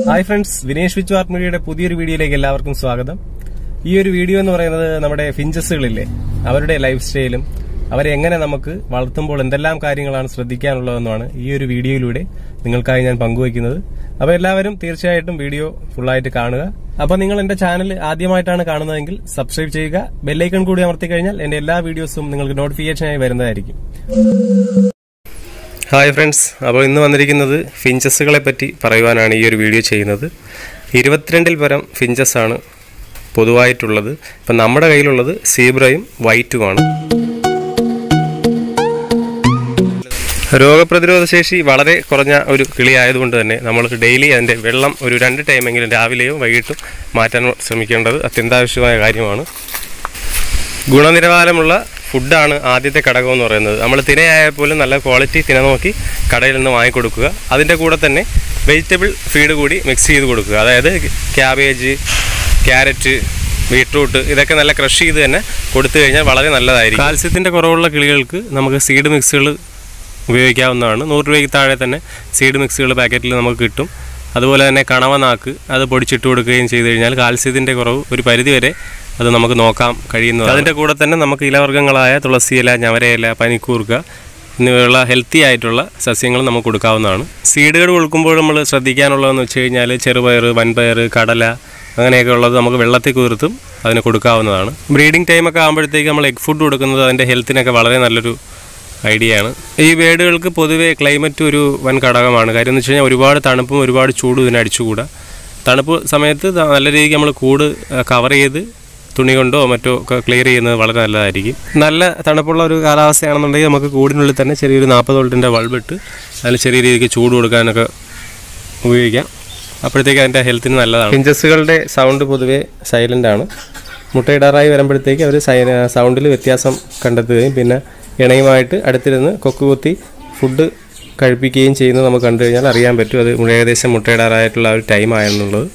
hi friends Vinesh വിച്ച് വാർക്ക് മീഡിയയുടെ പുതിയൊരു വീഡിയോയിലേക്ക് എല്ലാവർക്കും സ്വാഗതം ഈ ഒരു വീഡിയോ എന്ന് പറയുന്നത് നമ്മുടെ ഫിഞ്ചസുകളില്ലേ അവരുടെ ലൈഫ് സ്റ്റൈലും അവരെ എങ്ങനെ നമുക്ക് വളർത്തുമ്പോൾ എന്തെല്ലാം കാര്യങ്ങളാണ് ശ്രദ്ധിക്കാനുള്ളതെന്നാണ് ഈ ഒരു വീഡിയോയിലൂടെ നിങ്ങൾക്കായി ഞാൻ പങ്കുവയ്ക്കുന്നത് അപ്പൊ എല്ലാവരും തീർച്ചയായിട്ടും വീഡിയോ ഫുള്ളായിട്ട് കാണുക അപ്പൊ നിങ്ങൾ എന്റെ ചാനൽ ആദ്യമായിട്ടാണ് കാണുന്നതെങ്കിൽ സബ്സ്ക്രൈബ് ചെയ്യുക ബെല്ലൈക്കൺ കൂടി അമർത്തി കഴിഞ്ഞാൽ എന്റെ എല്ലാ വീഡിയോസും നിങ്ങൾക്ക് നോട്ടിഫിക്കേഷനായി വരുന്നതായിരിക്കും ഹായ് ഫ്രണ്ട്സ് അപ്പോൾ ഇന്ന് വന്നിരിക്കുന്നത് ഫിഞ്ചസുകളെ പറ്റി പറയുവാനാണ് ഈ ഒരു വീഡിയോ ചെയ്യുന്നത് ഇരുപത്തിരണ്ടിൽ പരം ഫിഞ്ചസ് ആണ് പൊതുവായിട്ടുള്ളത് ഇപ്പം നമ്മുടെ കയ്യിലുള്ളത് സീബ്രയും വൈറ്റുമാണ് രോഗപ്രതിരോധ ശേഷി വളരെ കുറഞ്ഞ ഒരു കിളി ആയതുകൊണ്ട് തന്നെ നമ്മൾ ഡെയിലി അതിൻ്റെ വെള്ളം ഒരു രണ്ട് ടൈമെങ്കിലും രാവിലെയോ വൈകിട്ടും മാറ്റാൻ ശ്രമിക്കേണ്ടത് അത്യന്താവശ്യമായ കാര്യമാണ് ഗുണനിലവാരമുള്ള ഫുഡാണ് ആദ്യത്തെ ഘടകം എന്ന് പറയുന്നത് നമ്മൾ തിനയായാൽ പോലും നല്ല ക്വാളിറ്റി തിന നോക്കി കടയിൽ നിന്ന് വാങ്ങിക്കൊടുക്കുക അതിൻ്റെ കൂടെ തന്നെ വെജിറ്റബിൾ ഫീഡ് കൂടി മിക്സ് ചെയ്ത് കൊടുക്കുക അതായത് ക്യാബേജ് ക്യാരറ്റ് ബീട്രൂട്ട് ഇതൊക്കെ നല്ല ക്രഷ് ചെയ്ത് തന്നെ കൊടുത്തു കഴിഞ്ഞാൽ വളരെ നല്ലതായിരിക്കും കാൽസ്യത്തിൻ്റെ കുറവുള്ള കിളികൾക്ക് നമുക്ക് സീഡ് മിക്സുകൾ ഉപയോഗിക്കാവുന്നതാണ് നൂറ് രൂപയ്ക്ക് താഴെ തന്നെ സീഡ് മിക്സുകൾ പാക്കറ്റിൽ നമുക്ക് കിട്ടും അതുപോലെ തന്നെ കണവനാക്ക് അത് പൊടിച്ചിട്ട് കൊടുക്കുകയും ചെയ്തു കഴിഞ്ഞാൽ കാൽസ്യത്തിൻ്റെ കുറവ് ഒരു പരിധിവരെ അത് നമുക്ക് നോക്കാം കഴിയുന്നത് അതിൻ്റെ കൂടെ തന്നെ നമുക്ക് ഇലവർഗ്ഗങ്ങളായ തുളസിയില ഞവരയില പനിക്കൂർക്ക എന്നിവയുള്ള ഹെൽത്തി ആയിട്ടുള്ള സസ്യങ്ങൾ നമുക്ക് കൊടുക്കാവുന്നതാണ് സീഡുകൾ കൊടുക്കുമ്പോൾ നമ്മൾ ശ്രദ്ധിക്കാനുള്ളതെന്ന് വെച്ച് കഴിഞ്ഞാൽ ചെറുപയർ വൻപയർ കടല അങ്ങനെയൊക്കെ ഉള്ളത് നമുക്ക് വെള്ളത്തിൽ കുതിർത്തും അതിന് കൊടുക്കാവുന്നതാണ് ബ്രീഡിംഗ് ടൈമൊക്കെ ആകുമ്പോഴത്തേക്ക് നമ്മൾ എഗ് ഫുഡ് കൊടുക്കുന്നത് അതിൻ്റെ ഹെൽത്തിനൊക്കെ വളരെ നല്ലൊരു ഐഡിയ ആണ് ഈ വേടുകൾക്ക് പൊതുവേ ക്ലൈമറ്റ് ഒരു വൻ ഘടകമാണ് കാര്യം എന്ന് വെച്ച് കഴിഞ്ഞാൽ ഒരുപാട് തണുപ്പും ഒരുപാട് ചൂടും ഇതിന് അടിച്ചുകൂടാ തണുപ്പ് സമയത്ത് ത- നല്ല രീതിക്ക് നമ്മൾ കൂട് കവർ ചെയ്ത് തുണി കൊണ്ടോ മറ്റോ ഒക്കെ ക്ലിയർ ചെയ്യുന്നത് വളരെ നല്ലതായിരിക്കും നല്ല തണുപ്പുള്ള ഒരു കാലാവസ്ഥയാണെന്നുണ്ടെങ്കിൽ നമുക്ക് കൂടിനുള്ളിൽ തന്നെ ചെറിയൊരു നാൽപ്പത് വോൾട്ടിൻ്റെ ബൾബിട്ട് അതിന് ചെറിയ രീതിക്ക് ചൂട് കൊടുക്കാനൊക്കെ ഉപയോഗിക്കാം അപ്പോഴത്തേക്ക് അതിൻ്റെ ഹെൽത്തിന് നല്ലതാണ് ഫിഞ്ചസുകളുടെ സൗണ്ട് പൊതുവേ സൈലൻ്റ് ആണ് മുട്ടയിടാറായി വരുമ്പോഴത്തേക്ക് അവർ സൗണ്ടിൽ വ്യത്യാസം കണ്ടെത്തുകയും പിന്നെ ഇണയുമായിട്ട് അടുത്തിരുന്ന് കൊക്കുകുത്തി ഫുഡ് കഴിപ്പിക്കുകയും ചെയ്യുന്നത് നമുക്ക് കണ്ടു കഴിഞ്ഞാൽ അറിയാൻ പറ്റും അത് ഏകദേശം മുട്ടയിടാറായിട്ടുള്ള ആ ഒരു ടൈം ആയെന്നുള്ളത്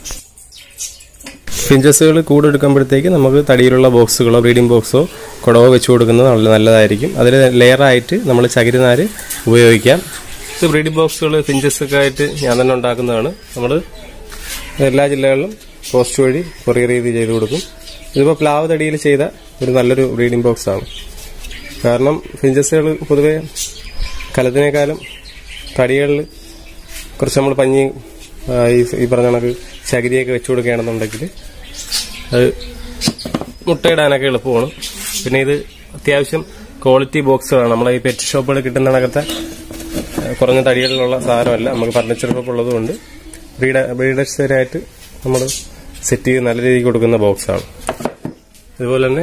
ഫിഞ്ചസുകൾ കൂടെടുക്കുമ്പോഴത്തേക്ക് നമുക്ക് തടിയിലുള്ള ബോക്സുകളോ ബ്രീഡിംഗ് ബോക്സോ കുടവോ വെച്ച് കൊടുക്കുന്നത് നല്ല നല്ലതായിരിക്കും അതിൽ ലെയറായിട്ട് നമ്മൾ ചകിരിനാര് ഉപയോഗിക്കാം ഇത് ബ്രീഡിംഗ് ബോക്സുകൾ ഫിഞ്ചസൊക്കെ ആയിട്ട് ഞാൻ തന്നെ ഉണ്ടാക്കുന്നതാണ് നമ്മൾ എല്ലാ ജില്ലകളിലും പോസ്റ്റ് വഴി കൊറിയർ ചെയ്ത് ചെയ്ത് കൊടുക്കും ഇതിപ്പോൾ പ്ലാവ് തടിയിൽ ചെയ്ത ഒരു നല്ലൊരു ബ്രീഡിംഗ് ബോക്സ് ആണ് കാരണം ഫിഞ്ചസുകൾ പൊതുവെ കലത്തിനേക്കാളും തടികളിൽ കുറച്ച് നമ്മൾ പഞ്ഞി ആ, ഈ ഈ പറഞ്ഞ കണക്ക് ചകിരിയൊക്കെ വെച്ച് കൊടുക്കുകയാണെന്നുണ്ടെങ്കിൽ അത് മുട്ടയിടാനൊക്കെ എളുപ്പമാണ് പിന്നെ ഇത് അത്യാവശ്യം ക്വാളിറ്റി ബോക്സുകളാണ് നമ്മളെ ഈ പെറ്റ് ഷോപ്പുകളിൽ കിട്ടുന്ന കണക്കത്തെ ആ, കുറഞ്ഞ തടികളിലുള്ള സാധനമല്ല നമുക്ക് ഫർണിച്ചർ ഷോപ്പ് ഉള്ളതുകൊണ്ട് ബ്രീഡ ബ്രീഡേഴ്സിനായിട്ട് നമ്മൾ സെറ്റ് ചെയ്ത് നല്ല രീതിക്ക് കൊടുക്കുന്ന ബോക്സാണ് അതുപോലെ തന്നെ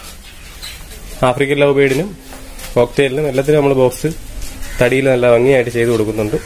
ആഫ്രിക്കൻ ലവ് ബേഡിനും കോക്ടെയിലിനും എല്ലാത്തിനും നമ്മൾ ബോക്സ് തടിയിൽ നല്ല ഭംഗിയായിട്ട് ചെയ്ത് കൊടുക്കുന്നുണ്ട്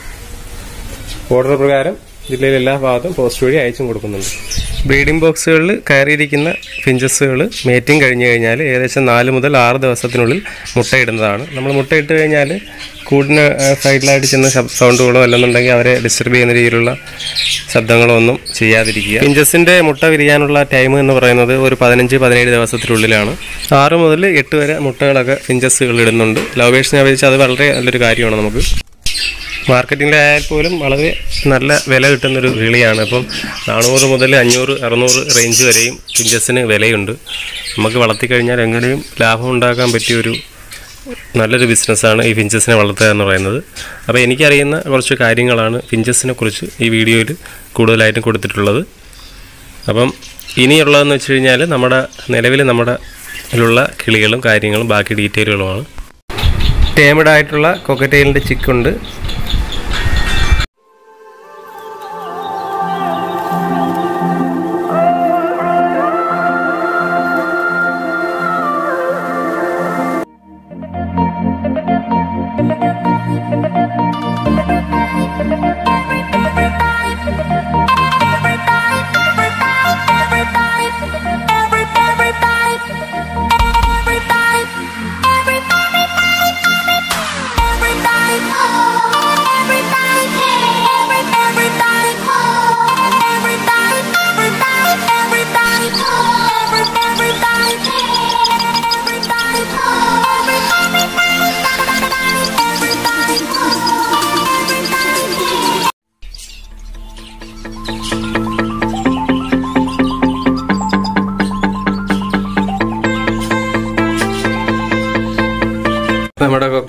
ഓർഡർ പ്രകാരം ജില്ലയിലെ എല്ലാ ഭാഗത്തും പോസ്റ്റ് വഴി അയച്ചും കൊടുക്കുന്നുണ്ട് ബ്രീഡിംഗ് ബോക്സുകളിൽ കയറിയിരിക്കുന്ന ഫിഞ്ചസുകൾ മേറ്റിംഗ് കഴിഞ്ഞ് കഴിഞ്ഞാൽ ഏകദേശം നാല് മുതൽ ആറ് ദിവസത്തിനുള്ളിൽ മുട്ടയിടുന്നതാണ് നമ്മൾ മുട്ടയിട്ട് കഴിഞ്ഞാൽ കൂടിന് സൈഡിലായിട്ട് ചെന്ന് ശബ് സൗണ്ടുകളോ അല്ലെന്നുണ്ടെങ്കിൽ അവരെ ഡിസ്റ്റർബ് ചെയ്യുന്ന രീതിയിലുള്ള ശബ്ദങ്ങളോ ഒന്നും ചെയ്യാതിരിക്കുക ഫിഞ്ചസിൻ്റെ മുട്ട വിരിയാനുള്ള ടൈം എന്ന് പറയുന്നത് ഒരു പതിനഞ്ച് പതിനേഴ് ദിവസത്തിനുള്ളിലാണ് ആറ് മുതൽ എട്ട് വരെ മുട്ടകളൊക്കെ ഫിഞ്ചസുകൾ ഇടുന്നുണ്ട് ലവേഴ്സിനെ അപേക്ഷിച്ച് അത് വളരെ നല്ലൊരു കാര്യമാണ് നമുക്ക് മാർക്കറ്റിംഗിലായാൽ പോലും വളരെ നല്ല വില കിട്ടുന്നൊരു കിളിയാണ് അപ്പം നാനൂറ് മുതൽ അഞ്ഞൂറ് അറുന്നൂറ് റേഞ്ച് വരെയും പിഞ്ചസിന് വിലയുണ്ട് നമുക്ക് വളർത്തിക്കഴിഞ്ഞാൽ എങ്ങനെയും ലാഭം ഉണ്ടാക്കാൻ പറ്റിയൊരു നല്ലൊരു ബിസിനസ്സാണ് ഈ ഫിഞ്ചസിനെ വളർത്തുക എന്ന് പറയുന്നത് അപ്പോൾ എനിക്കറിയുന്ന കുറച്ച് കാര്യങ്ങളാണ് ഫിഞ്ചസിനെ കുറിച്ച് ഈ വീഡിയോയിൽ കൂടുതലായിട്ടും കൊടുത്തിട്ടുള്ളത് അപ്പം ഇനിയുള്ളതെന്ന് വെച്ച് കഴിഞ്ഞാൽ നമ്മുടെ നിലവിൽ നമ്മുടെ ിലുള്ള കിളികളും കാര്യങ്ങളും ബാക്കി ഡീറ്റെയിലുകളുമാണ് ടേമഡ് ആയിട്ടുള്ള കൊക്കറ്റെയിലിൻ്റെ ചിക്കുണ്ട് Everybody, everybody, everybody, everybody, everybody, everybody,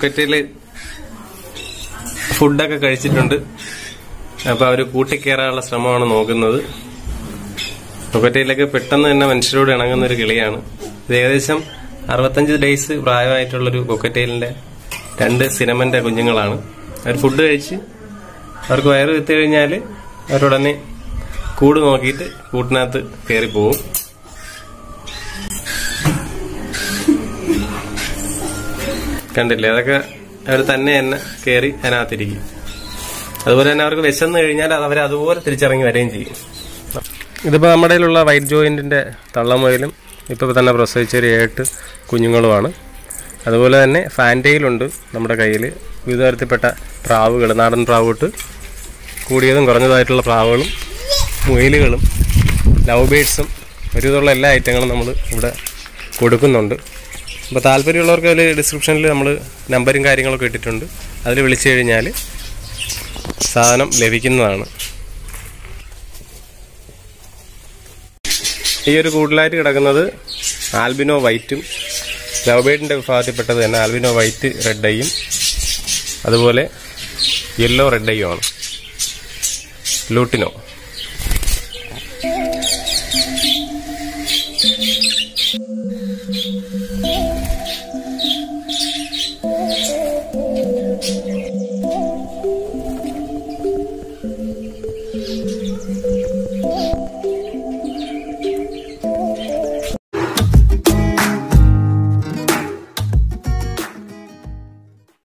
കൊക്കറ്റയില് ഫുഡൊക്കെ കഴിച്ചിട്ടുണ്ട് അപ്പൊ അവര് കൂട്ടിക്കേറാനുള്ള ശ്രമമാണ് നോക്കുന്നത് കൊക്കറ്റയിലൊക്കെ പെട്ടെന്ന് തന്നെ മനുഷ്യരോട് ഇണങ്ങുന്ന ഒരു കിളിയാണ് ഇത് ഏകദേശം അറുപത്തഞ്ച് ഡേയ്സ് പ്രായമായിട്ടുള്ളൊരു കൊക്കറ്റയിലിന്റെ രണ്ട് സിനമന്റെ കുഞ്ഞുങ്ങളാണ് അവർ ഫുഡ് കഴിച്ച് അവർക്ക് വയറ് വിത്ത് കഴിഞ്ഞാൽ അവരുടനെ കൂട് നോക്കിയിട്ട് കൂട്ടിനകത്ത് കയറി പോവും കണ്ടില്ലേ അതൊക്കെ അവർ തന്നെ തന്നെ കയറി അതിനകത്തിരിക്കും അതുപോലെ തന്നെ അവർക്ക് വിശന്ന് കഴിഞ്ഞാൽ അത് അവർ അതുപോലെ തിരിച്ചിറങ്ങി വരികയും ചെയ്യും ഇതിപ്പോൾ നമ്മുടെ കയ്യിലുള്ള വൈറ്റ് ജോയിന്റിന്റെ തള്ളമുയലും ഇപ്പോൾ തന്നെ പ്രസവിച്ച ഒരു ഏട്ട് കുഞ്ഞുങ്ങളുമാണ് അതുപോലെ തന്നെ ഫാൻറ്റയിലുണ്ട് നമ്മുടെ കയ്യിൽ വിവിധ തരത്തിൽപ്പെട്ട പ്രാവുകൾ നാടൻ പ്രാവ് തൊട്ട് കൂടിയതും കുറഞ്ഞതായിട്ടുള്ള പ്രാവുകളും മുയലുകളും ലവ് ബേഡ്സും ഒരുവിധമുള്ള എല്ലാ ഐറ്റങ്ങളും നമ്മൾ ഇവിടെ കൊടുക്കുന്നുണ്ട് അപ്പോൾ താല്പര്യമുള്ളവർക്ക് അതിൽ ഡിസ്ക്രിപ്ഷനിൽ നമ്മൾ നമ്പരും കാര്യങ്ങളൊക്കെ ഇട്ടിട്ടുണ്ട് അതിൽ വിളിച്ചു കഴിഞ്ഞാൽ സാധനം ലഭിക്കുന്നതാണ് ഈ ഒരു കൂടുതലായിട്ട് കിടക്കുന്നത് ആൽബിനോ വൈറ്റും ലവബേഡിന്റെ വിഭാഗത്തിൽപ്പെട്ടത് തന്നെ ആൽബിനോ വൈറ്റ് റെഡ് ഐയും അതുപോലെ യെല്ലോ റെഡ് ഐയും ആണ് ലൂട്ടിനോ